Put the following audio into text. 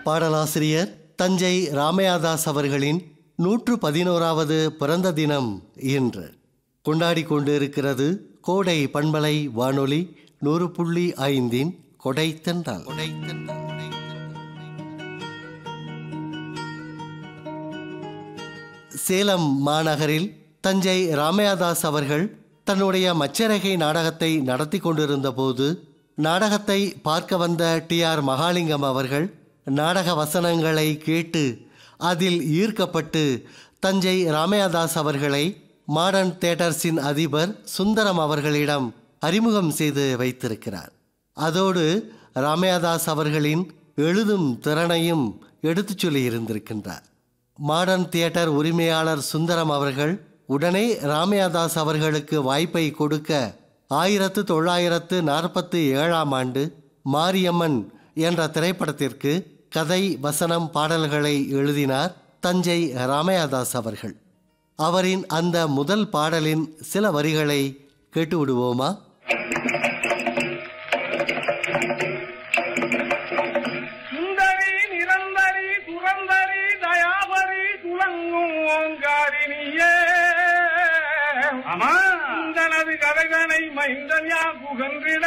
பாடலாசிரியர் தஞ்சை ராமையாதாஸ் அவர்களின் நூற்று பதினோராவது பிறந்த தினம் இன்று கொண்டாடி கொண்டிருக்கிறது கோடை பண்பலை வானொலி நூறு புள்ளி ஐந்தின் கொடை தென்றல் சேலம் மாநகரில் தஞ்சை ராமையாதாஸ் அவர்கள் தன்னுடைய மச்சரகை நாடகத்தை நடத்தி கொண்டிருந்த போது நாடகத்தை பார்க்க வந்த டி ஆர் மகாலிங்கம் அவர்கள் நாடக வசனங்களை கேட்டு அதில் ஈர்க்கப்பட்டு தஞ்சை ராமையாதாஸ் அவர்களை மாடர்ன் தியேட்டர்ஸின் அதிபர் சுந்தரம் அவர்களிடம் அறிமுகம் செய்து வைத்திருக்கிறார் அதோடு ராமையாதாஸ் அவர்களின் எழுதும் திறனையும் எடுத்துச் சொல்லி இருந்திருக்கின்றார் மாடர்ன் தியேட்டர் உரிமையாளர் சுந்தரம் அவர்கள் உடனே ராமையாதாஸ் அவர்களுக்கு வாய்ப்பை கொடுக்க ஆயிரத்து தொள்ளாயிரத்து நாற்பத்தி ஏழாம் ஆண்டு மாரியம்மன் என்ற திரைப்படத்திற்கு கதை வசனம் பாடல்களை எழுதினார் தஞ்சை ராமையாதாஸ் அவர்கள் அவரின் அந்த முதல் பாடலின் சில வரிகளை கேட்டு விடுவோமா சுந்தரி நிரந்தரி துரந்தரி தயாபரி துளங்கும் ஓங்காரினியே ஆமா தனது கதைதனை மைந்தன் யா புகன்றிட